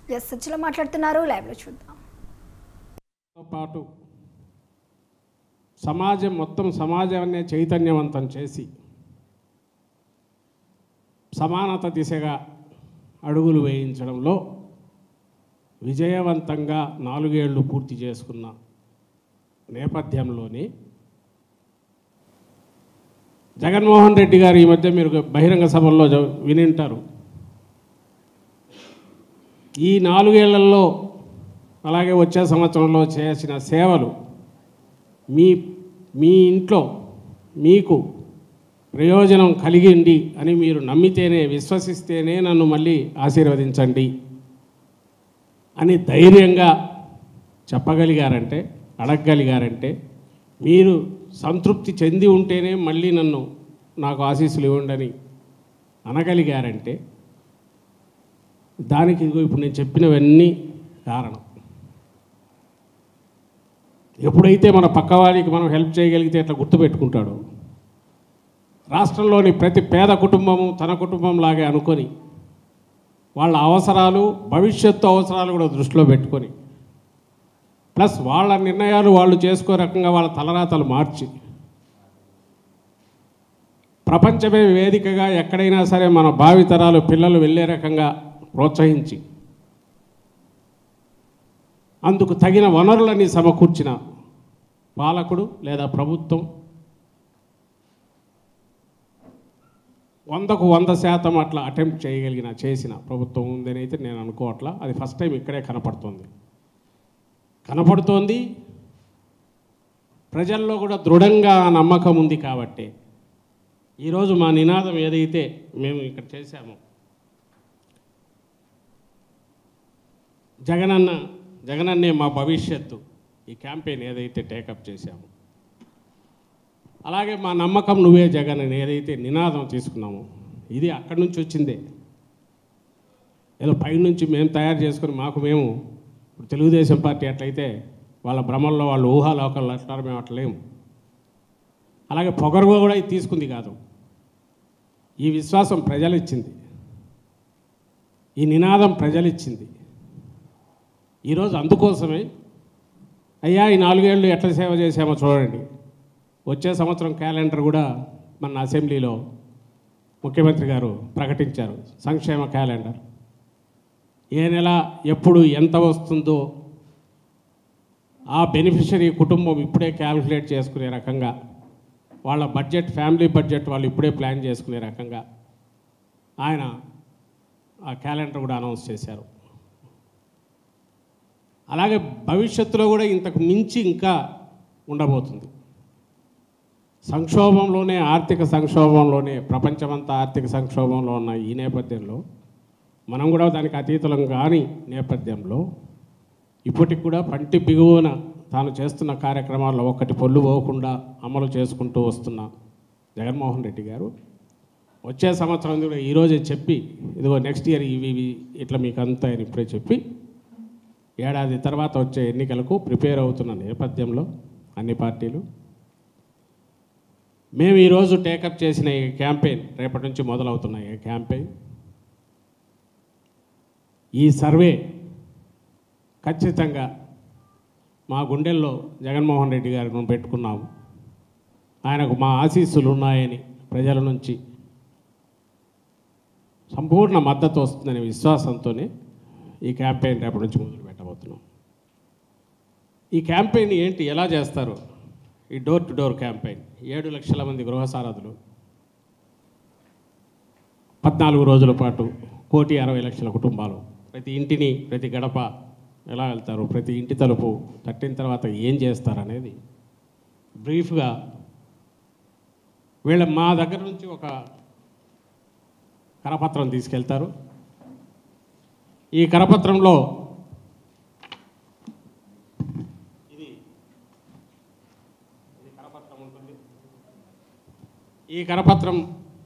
yes సచ్చిలో మాట్లాడుతున్నారు లైవ్లో చూద్దాం తో పాటు సమాజం మొత్తం సమాజాన్నే చైతన్యవంతం చేసి సమానత దిశగా అడుగులు వేయించడంలో విజయవంతంగా నాలుగేళ్లు పూర్తి చేసుకున్న నేపథ్యంలోనే జగన్మోహన్ రెడ్డి గారు ఈ మధ్య మీరు బహిరంగ సభల్లో జ- వినింటారు ఈ నాలుగేళ్లలో అలాగే వచ్చే సంవత్సరంలో చేసిన సేవలు మీ మీ ఇంట్లో మీకు ప్రయోజనం కలిగింది అని మీరు నమ్మితేనే విశ్వసిస్తేనే నన్ను మళ్ళీ ఆశీర్వదించండి అని ధైర్యంగా చెప్పగలిగారంటే అడగగలిగారంటే మీరు సంతృప్తి చెంది ఉంటేనే మళ్ళీ నన్ను నాకు ఆశీస్సులు ఇవ్వండి అనగలిగారంటే దానికి ఇదిగో ఇప్పుడు నేను చెప్పినవన్నీ కారణం ఎప్పుడైతే మన పక్కవాడికి మనం హెల్ప్ చేయగలిగితే అట్లా గుర్తుపెట్టుకుంటాడు రాష్ట్రంలోని ప్రతి పేద కుటుంబము తన కుటుంబం లాగే అనుకొని వాళ్ళ అవసరాలు భవిష్యత్తు అవసరాలు కూడా దృష్టిలో పెట్టుకొని ప్లస్ వాళ్ళ నిర్ణయాలు వాళ్ళు చేసుకో రకంగా వాళ్ళ తలరాతలు మార్చి ప్రపంచమే వేదికగా ఎక్కడైనా సరే మన భావితరాలు పిల్లలు వెళ్ళే రకంగా ప్రోత్సహించి అందుకు తగిన వనరులన్నీ సమకూర్చిన పాలకుడు లేదా ప్రభుత్వం వందకు వంద శాతం అట్లా అటెంప్ట్ చేయగలిగిన చేసిన ప్రభుత్వం ఉందని అయితే నేను అనుకోవట్లా అది ఫస్ట్ టైం ఇక్కడే కనపడుతోంది కనపడుతోంది ప్రజల్లో కూడా దృఢంగా ఆ నమ్మకం ఉంది కాబట్టి ఈరోజు మా నినాదం ఏదైతే మేము ఇక్కడ చేశామో జగనన్న జగనన్నే మా భవిష్యత్తు ఈ క్యాంపెయిన్ ఏదైతే టేకప్ చేశామో అలాగే మా నమ్మకం నువ్వే జగన్ అని ఏదైతే నినాదం తీసుకున్నామో ఇది అక్కడి నుంచి వచ్చిందే ఏదో పైనుంచి మేము తయారు చేసుకుని మాకు మేము ఇప్పుడు తెలుగుదేశం పార్టీ అట్లయితే వాళ్ళ భ్రమల్లో వాళ్ళు ఊహాలోకల్లో అంటారు మేము అట్లా లేము అలాగే పొగరు కూడా ఇది తీసుకుంది కాదు ఈ విశ్వాసం ప్రజలు ఇచ్చింది ఈ నినాదం ప్రజలు ఇచ్చింది ఈరోజు అందుకోసమే అయ్యా ఈ నాలుగేళ్ళు ఎట్లా సేవ చేశామో చూడండి వచ్చే సంవత్సరం క్యాలెండర్ కూడా మన అసెంబ్లీలో ముఖ్యమంత్రి గారు ప్రకటించారు సంక్షేమ క్యాలెండర్ ఏ నెల ఎప్పుడు ఎంత వస్తుందో ఆ బెనిఫిషరీ కుటుంబం ఇప్పుడే క్యాల్కులేట్ చేసుకునే రకంగా వాళ్ళ బడ్జెట్ ఫ్యామిలీ బడ్జెట్ వాళ్ళు ఇప్పుడే ప్లాన్ చేసుకునే రకంగా ఆయన ఆ క్యాలెండర్ కూడా అనౌన్స్ చేశారు అలాగే భవిష్యత్తులో కూడా ఇంతకు మించి ఇంకా ఉండబోతుంది సంక్షోభంలోనే ఆర్థిక సంక్షోభంలోనే ప్రపంచమంతా ఆర్థిక సంక్షోభంలో ఉన్న ఈ నేపథ్యంలో మనం కూడా దానికి అతీతులం కాని నేపథ్యంలో ఇప్పటికి కూడా పంటి బిగువన తాను చేస్తున్న కార్యక్రమాల్లో ఒక్కటి పొల్లు పోకుండా అమలు చేసుకుంటూ వస్తున్న జగన్మోహన్ రెడ్డి గారు వచ్చే సంవత్సరం కూడా ఈరోజే చెప్పి ఇదిగో నెక్స్ట్ ఇయర్ ఇవి ఇవి ఇట్లా మీకు అంతా అని ఇప్పుడే చెప్పి ఏడాది తర్వాత వచ్చే ఎన్నికలకు ప్రిపేర్ అవుతున్న నేపథ్యంలో అన్ని పార్టీలు మేము ఈరోజు టేకప్ చేసిన ఈ క్యాంపెయిన్ రేపటి నుంచి మొదలవుతున్న ఈ క్యాంపెయిన్ ఈ సర్వే ఖచ్చితంగా మా గుండెల్లో జగన్మోహన్ రెడ్డి గారిని పెట్టుకున్నాము ఆయనకు మా ఆశీస్సులు ఉన్నాయని ప్రజల నుంచి సంపూర్ణ మద్దతు వస్తుందనే విశ్వాసంతోనే ఈ క్యాంపెయిన్ రేపటి నుంచి మొదలు పెట్టబోతున్నాం ఈ క్యాంపెయిన్ ఏంటి ఎలా చేస్తారు ఈ డోర్ టు డోర్ క్యాంపెయిన్ ఏడు లక్షల మంది గృహ సారథులు పద్నాలుగు రోజుల పాటు కోటి అరవై లక్షల కుటుంబాలు ప్రతి ఇంటిని ప్రతి గడప ఎలా వెళ్తారు ప్రతి ఇంటి తలుపు తట్టిన తర్వాత ఏం చేస్తారు అనేది బ్రీఫ్గా వీళ్ళ మా దగ్గర నుంచి ఒక కరపత్రం తీసుకెళ్తారు ఈ కరపత్రంలో ఇది ఇది కరపత్రం ఉంటుంది ఈ కరపత్రం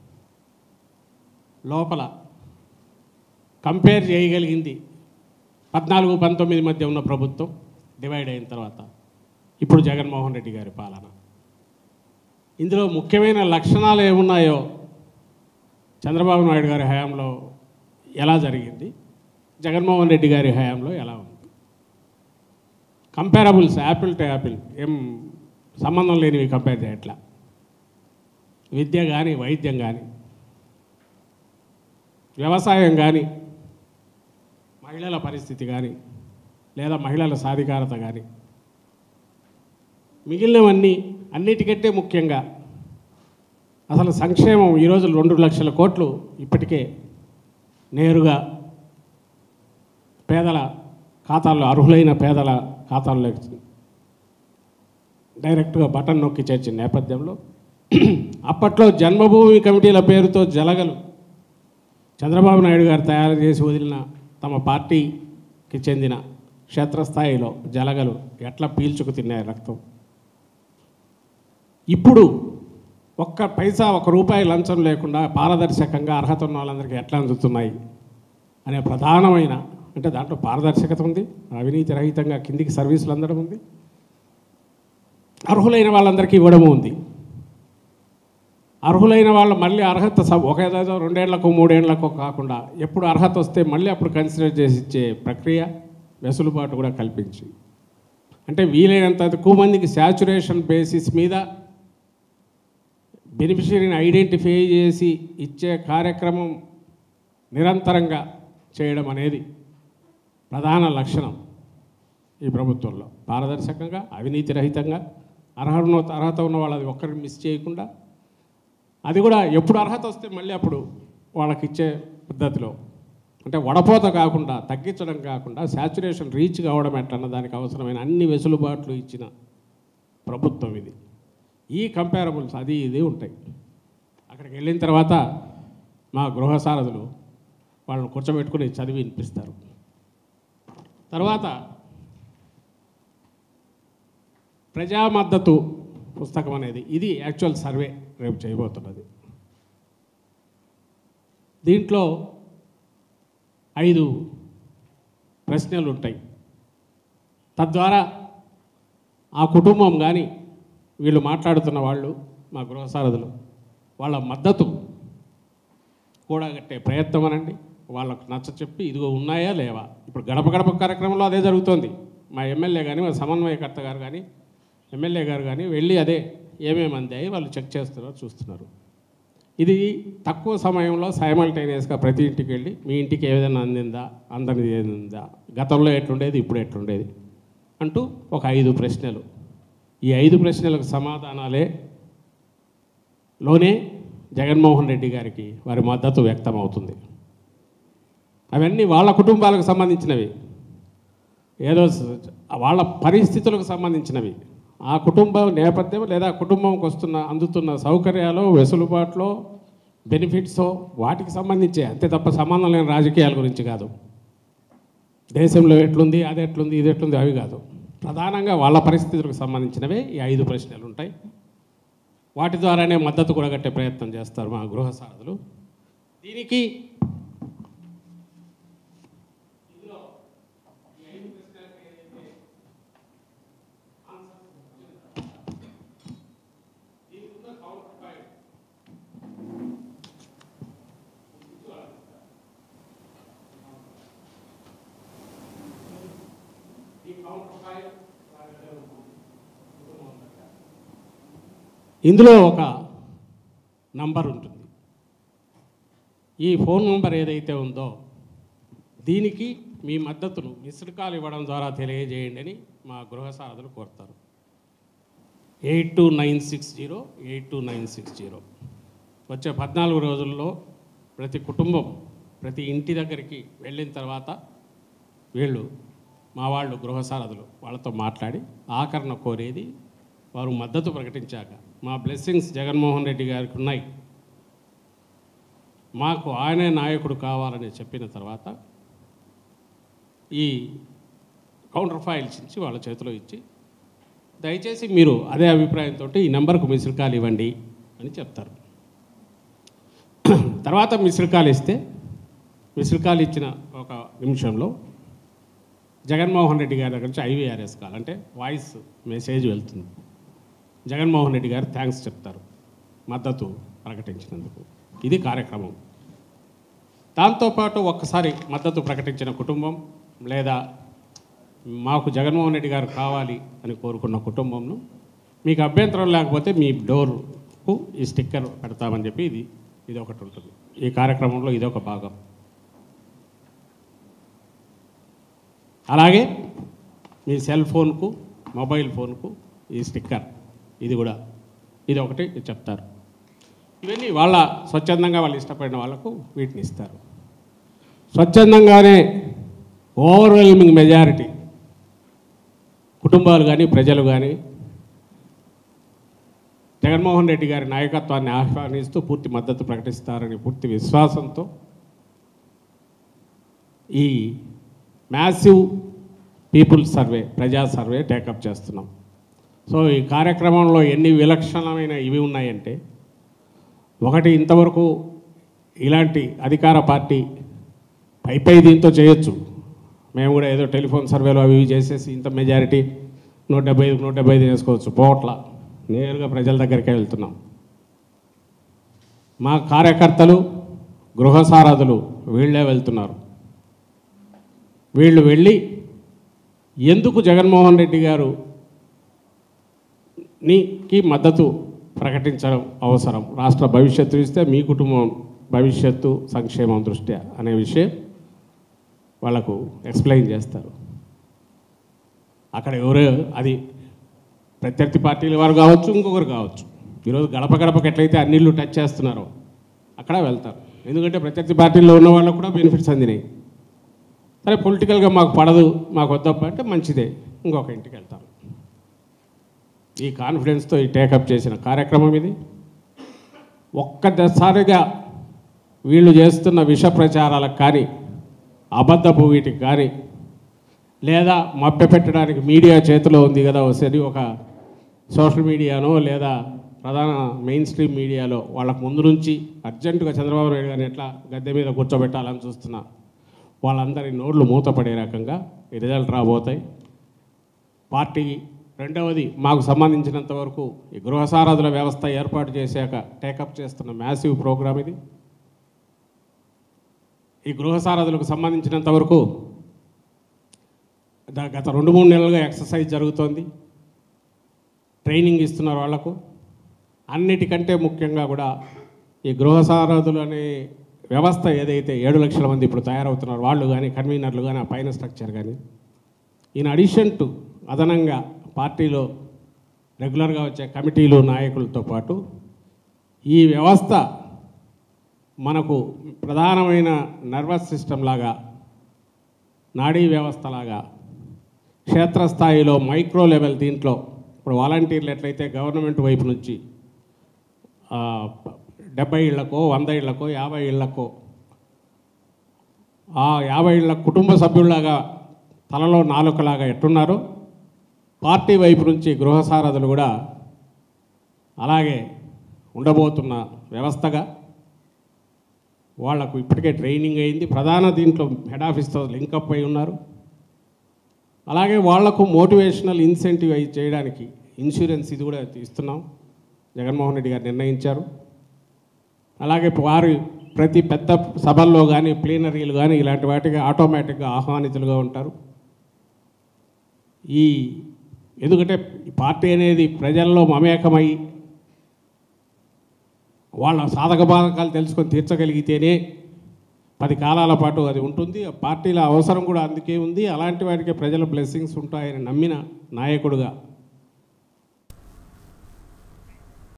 లోపల కంపేర్ చేయగలిగింది పద్నాలుగు పంతొమ్మిది మధ్య ఉన్న ప్రభుత్వం డివైడ్ అయిన తర్వాత ఇప్పుడు జగన్మోహన్ రెడ్డి గారి పాలన ఇందులో ముఖ్యమైన లక్షణాలు ఏమున్నాయో చంద్రబాబు నాయుడు గారి హయాంలో ఎలా జరిగింది జగన్మోహన్ రెడ్డి గారి హయాంలో ఎలా ఉంది కంపారబుల్స్ యాపిల్ టు యాపిల్ ఏం సంబంధం లేనివి కంపేర్ చేయట్లా విద్య కానీ వైద్యం కానీ వ్యవసాయం కానీ మహిళల పరిస్థితి కానీ లేదా మహిళల సాధికారత కానీ మిగిలినవన్నీ అన్నిటికంటే ముఖ్యంగా అసలు సంక్షేమం ఈరోజు రెండు లక్షల కోట్లు ఇప్పటికే నేరుగా పేదల ఖాతాల్లో అర్హులైన పేదల ఖాతాల్లోకి డైరెక్ట్గా బటన్ నొక్కి చేర్చిన నేపథ్యంలో అప్పట్లో జన్మభూమి కమిటీల పేరుతో జలగలు చంద్రబాబు నాయుడు గారు తయారు చేసి వదిలిన తమ పార్టీకి చెందిన క్షేత్రస్థాయిలో జలగలు ఎట్లా పీల్చుకు తిన్నాయి రక్తం ఇప్పుడు ఒక్క పైసా ఒక రూపాయి లంచం లేకుండా పారదర్శకంగా అర్హత ఉన్న వాళ్ళందరికీ ఎట్లా అందుతున్నాయి అనే ప్రధానమైన అంటే దాంట్లో పారదర్శకత ఉంది అవినీతి రహితంగా కిందికి సర్వీసులు అందడం ఉంది అర్హులైన వాళ్ళందరికీ ఇవ్వడము ఉంది అర్హులైన వాళ్ళు మళ్ళీ అర్హత స- ఒక ఏదో రెండేళ్లకు మూడేళ్లకు కాకుండా ఎప్పుడు అర్హత వస్తే మళ్ళీ అప్పుడు కన్సిడర్ చేసి ఇచ్చే ప్రక్రియ వెసులుబాటు కూడా కల్పించి అంటే వీలైనంత ఎక్కువ మందికి శాచురేషన్ బేసిస్ మీద బెనిఫిషరీని ఐడెంటిఫై చేసి ఇచ్చే కార్యక్రమం నిరంతరంగా చేయడం అనేది ప్రధాన లక్షణం ఈ ప్రభుత్వంలో పారదర్శకంగా అవినీతి రహితంగా అర్హత అర్హత ఉన్న వాళ్ళది ఒక్కరిని మిస్ చేయకుండా అది కూడా ఎప్పుడు అర్హత వస్తే మళ్ళీ అప్పుడు వాళ్ళకి ఇచ్చే పద్ధతిలో అంటే వడపోత కాకుండా తగ్గించడం కాకుండా శాచురేషన్ రీచ్ కావడం ఎట్లన్న దానికి అవసరమైన అన్ని వెసులుబాట్లు ఇచ్చిన ప్రభుత్వం ఇది ఈ కంపారబుల్స్ అది ఇది ఉంటాయి అక్కడికి వెళ్ళిన తర్వాత మా గృహ సారథులు వాళ్ళని కూర్చోబెట్టుకుని చదివి వినిపిస్తారు తర్వాత ప్రజా మద్దతు పుస్తకం అనేది ఇది యాక్చువల్ సర్వే రేపు చేయబోతున్నది దీంట్లో ఐదు ప్రశ్నలు ఉంటాయి తద్వారా ఆ కుటుంబం కానీ వీళ్ళు మాట్లాడుతున్న వాళ్ళు మా గృహసారథులు వాళ్ళ మద్దతు కూడగట్టే ప్రయత్నం అనండి వాళ్ళకు నచ్చ చెప్పి ఇదిగో ఉన్నాయా లేవా ఇప్పుడు గడప గడప కార్యక్రమంలో అదే జరుగుతోంది మా ఎమ్మెల్యే కానీ మా సమన్వయకర్త గారు కానీ ఎమ్మెల్యే గారు కానీ వెళ్ళి అదే ఏమేమి అందాయి వాళ్ళు చెక్ చేస్తున్నారో చూస్తున్నారు ఇది తక్కువ సమయంలో సైమల్టేనియస్గా ప్రతి ఇంటికి వెళ్ళి మీ ఇంటికి ఏ విధంగా అందిందా అందని ఏందా గతంలో ఎట్లుండేది ఇప్పుడు ఎట్లుండేది అంటూ ఒక ఐదు ప్రశ్నలు ఈ ఐదు ప్రశ్నలకు సమాధానాలే లోనే జగన్మోహన్ రెడ్డి గారికి వారి మద్దతు వ్యక్తం అవుతుంది అవన్నీ వాళ్ళ కుటుంబాలకు సంబంధించినవి ఏదో స- వాళ్ళ పరిస్థితులకు సంబంధించినవి ఆ కుటుంబ నేపథ్యం లేదా కుటుంబంకి వస్తున్న అందుతున్న సౌకర్యాలు వెసులుబాట్లో బెనిఫిట్స్ వాటికి సంబంధించే అంతే తప్ప సంబంధం లేని రాజకీయాల గురించి కాదు దేశంలో ఎట్లుంది అది ఎట్లుంది ఇది ఎట్లుంది అవి కాదు ప్రధానంగా వాళ్ళ పరిస్థితులకు సంబంధించినవే ఈ ఐదు ప్రశ్నలు ఉంటాయి వాటి ద్వారానే మద్దతు కూడా కట్టే ప్రయత్నం చేస్తారు మా గృహ సారథులు దీనికి ఇందులో ఒక నంబర్ ఉంటుంది ఈ ఫోన్ నంబర్ ఏదైతే ఉందో దీనికి మీ మద్దతును మిస్డ్ కాల్ ఇవ్వడం ద్వారా తెలియజేయండి అని మా గృహ సారథులు కోరుతారు eight two nine six zero eight two nine six zero వచ్చే పద్నాలుగు రోజుల్లో ప్రతి కుటుంబం ప్రతి ఇంటి దగ్గరికి వెళ్ళిన తర్వాత వీళ్ళు మా వాళ్ళు గృహ సారథులు వాళ్ళతో మాట్లాడి ఆకరణ కోరేది వారు మద్దతు ప్రకటించాక మా బ్లెస్సింగ్స్ జగన్మోహన్ రెడ్డి గారికి ఉన్నాయి మాకు ఆయనే నాయకుడు కావాలని చెప్పిన తర్వాత ఈ కౌంటర్ ఫైల్స్ ఇచ్చి వాళ్ళ చేతిలో ఇచ్చి దయచేసి మీరు అదే అభిప్రాయంతో ఈ నెంబర్కు మిస్డ్ కాల్ ఇవ్వండి అని చెప్తారు తర్వాత మిస్డ్ కాల్ ఇస్తే మిస్డ్ కాల్ ఇచ్చిన ఒక నిమిషంలో జగన్మోహన్ రెడ్డి గారి దగ్గర నుంచి ఐవీఆర్ఎస్ కాల్ అంటే వాయిస్ మెసేజ్ వెళ్తుంది జగన్మోహన్ రెడ్డి గారు థ్యాంక్స్ చెప్తారు మద్దతు ప్రకటించినందుకు ఇది కార్యక్రమం దాంతోపాటు ఒక్కసారి మద్దతు ప్రకటించిన కుటుంబం లేదా మాకు జగన్మోహన్ రెడ్డి గారు కావాలి అని కోరుకున్న కుటుంబంను మీకు అభ్యంతరం లేకపోతే మీ డోర్కు ఈ స్టిక్కర్ పెడతామని చెప్పి ఇది ఇది ఒకటి ఉంటుంది ఈ కార్యక్రమంలో ఇది ఒక భాగం అలాగే మీ సెల్ ఫోన్కు మొబైల్ ఫోన్కు ఈ స్టిక్కర్ ఇది కూడా ఇది ఒకటి చెప్తారు ఇవన్నీ వాళ్ళ స్వచ్ఛందంగా వాళ్ళు ఇష్టపడిన వాళ్ళకు వీటిని ఇస్తారు స్వచ్ఛందంగానే ఓవర్వెల్మింగ్ మెజారిటీ కుటుంబాలు కానీ ప్రజలు కానీ జగన్మోహన్ రెడ్డి గారి నాయకత్వాన్ని ఆహ్వానిస్తూ పూర్తి మద్దతు ప్రకటిస్తారని పూర్తి విశ్వాసంతో ఈ మ్యాసివ్ పీపుల్ సర్వే ప్రజా సర్వే టేకప్ చేస్తున్నాం సో ఈ కార్యక్రమంలో ఎన్ని విలక్షణమైన ఇవి ఉన్నాయంటే ఒకటి ఇంతవరకు ఇలాంటి అధికార పార్టీ పై పై దీంతో చేయొచ్చు మేము కూడా ఏదో టెలిఫోన్ సర్వేలు అవి ఇవి చేసేసి ఇంత మెజారిటీ నూట డెబ్బై ఐదు నూట డెబ్బై ఐదు వేసుకోవచ్చు పోవట్ల నేరుగా ప్రజల దగ్గరికే వెళ్తున్నాం మా కార్యకర్తలు గృహసారథులు వీళ్ళే వెళ్తున్నారు వీళ్ళు వెళ్ళి ఎందుకు జగన్మోహన్ రెడ్డి గారు నీకి మద్దతు ప్రకటించడం అవసరం రాష్ట్ర భవిష్యత్తు ఇస్తే మీ కుటుంబం భవిష్యత్తు సంక్షేమం దృష్ట్యా అనే విషయం వాళ్ళకు ఎక్స్ప్లెయిన్ చేస్తారు అక్కడ ఎవరు అది ప్రత్యర్థి పార్టీల వారు కావచ్చు ఇంకొకరు కావచ్చు ఈరోజు గడప గడపకి ఎట్లయితే అన్నిళ్ళు టచ్ చేస్తున్నారో అక్కడ వెళ్తారు ఎందుకంటే ప్రత్యర్థి పార్టీల్లో ఉన్న వాళ్ళకు కూడా బెనిఫిట్స్ అందినాయి సరే పొలిటికల్గా మాకు పడదు మాకు వద్దప్ప అంటే మంచిదే ఇంకొక ఇంటికి వెళ్తాం ఈ కాన్ఫిడెన్స్తో ఈ టేకప్ చేసిన కార్యక్రమం ఇది ఒక్కసారిగా వీళ్ళు చేస్తున్న విష ప్రచారాలకు కానీ అబద్ధపు వీటికి కానీ లేదా మభ్యపెట్టడానికి మీడియా చేతిలో ఉంది కదా వస్తుంది ఒక సోషల్ మీడియానో లేదా ప్రధాన మెయిన్ స్ట్రీమ్ మీడియాలో వాళ్ళకు ముందు నుంచి అర్జెంటుగా చంద్రబాబు నాయుడు గారిని ఎట్లా గద్దె మీద కూర్చోబెట్టాలని చూస్తున్నా వాళ్ళందరి నోళ్ళు మూతపడే రకంగా ఈ రిజల్ట్ రాబోతాయి పార్టీ రెండవది మాకు సంబంధించినంత వరకు ఈ గృహసారథుల వ్యవస్థ ఏర్పాటు చేశాక టేకప్ చేస్తున్న మ్యాసివ్ ప్రోగ్రామ్ ఇది ఈ గృహసారథులకు సంబంధించినంత వరకు ద- గత రెండు మూడు నెలలుగా ఎక్సర్సైజ్ జరుగుతోంది ట్రైనింగ్ ఇస్తున్నారు వాళ్లకు అన్నిటికంటే ముఖ్యంగా కూడా ఈ గృహసారథులు అనే వ్యవస్థ ఏదైతే ఏడు లక్షల మంది ఇప్పుడు తయారవుతున్నారు వాళ్ళు కానీ కన్వీనర్లు కానీ ఆ పైన స్ట్రక్చర్ కానీ ఇన్ అడిషన్ టు అదనంగా పార్టీలో రెగ్యులర్గా వచ్చే కమిటీలు నాయకులతో పాటు ఈ వ్యవస్థ మనకు ప్రధానమైన నర్వస్ సిస్టమ్ లాగా నాడీ వ్యవస్థ లాగా క్షేత్రస్థాయిలో మైక్రో లెవెల్ దీంట్లో ఇప్పుడు వాలంటీర్లు ఎట్లయితే గవర్నమెంట్ వైపు నుంచి ఆ, డెబ్బై ఇళ్లకో వంద ఇళ్లకో యాభై ఇళ్లకో ఆ యాభై ఇళ్ల కుటుంబ సభ్యుల్లాగా తలలో నాలుకలాగా ఎట్టున్నారో పార్టీ వైపు నుంచి గృహసారథులు కూడా అలాగే ఉండబోతున్న వ్యవస్థగా వాళ్లకు ఇప్పటికే ట్రైనింగ్ అయింది ప్రధాన దీంట్లో హెడ్ ఆఫీస్తో లింకప్ అయి ఉన్నారు అలాగే వాళ్లకు మోటివేషనల్ ఇన్సెంటివ్ అయి చేయడానికి ఇన్సూరెన్స్ ఇది కూడా ఇస్తున్నాం జగన్మోహన్ రెడ్డి గారు నిర్ణయించారు అలాగే వారి ప్రతి పెద్ద సభల్లో కానీ ప్లీనరీలు కానీ ఇలాంటి వాటికి ఆటోమేటిక్గా ఆహ్వానితులుగా ఉంటారు ఈ ఎందుకంటే ఈ పార్టీ అనేది ప్రజల్లో మమేకమై వాళ్ళ సాధక బాధకాలు తెలుసుకొని తీర్చగలిగితేనే పది కాలాల పాటు అది ఉంటుంది పార్టీల అవసరం కూడా అందుకే ఉంది అలాంటి వాటికి ప్రజల బ్లెస్సింగ్స్ ఉంటాయని నమ్మిన నాయకుడుగా